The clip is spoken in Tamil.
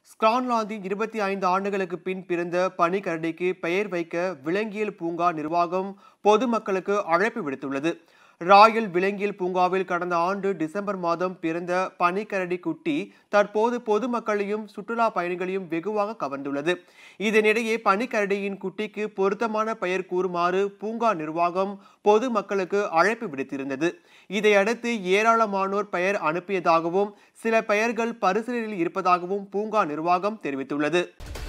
ஸ்காட்லாந்தின் இருபத்தி ஐந்து ஆண்டுகளுக்கு பின் பிறந்த பனிக்கரடிக்கு பெயர் வைக்க விலங்கியல் பூங்கா நிர்வாகம் பொதுமக்களுக்கு அழைப்பு விடுத்துள்ளது ராயல் விலங்கியல் பூங்காவில் கடந்த ஆண்டு டிசம்பர் மாதம் பிறந்த பனிக்கரடி குட்டி தற்போது பொதுமக்களையும் சுற்றுலா பயணிகளையும் வெகுவாக கவர்ந்துள்ளது இதனிடையே பனிக்கரடியின் குட்டிக்கு பொருத்தமான பெயர் கூறுமாறு பூங்கா நிர்வாகம் பொதுமக்களுக்கு அழைப்பு விடுத்திருந்தது இதையடுத்து ஏராளமானோர் பெயர் அனுப்பியதாகவும் சில பெயர்கள் பரிசீலனையில் இருப்பதாகவும் பூங்கா நிர்வாகம் தெரிவித்துள்ளது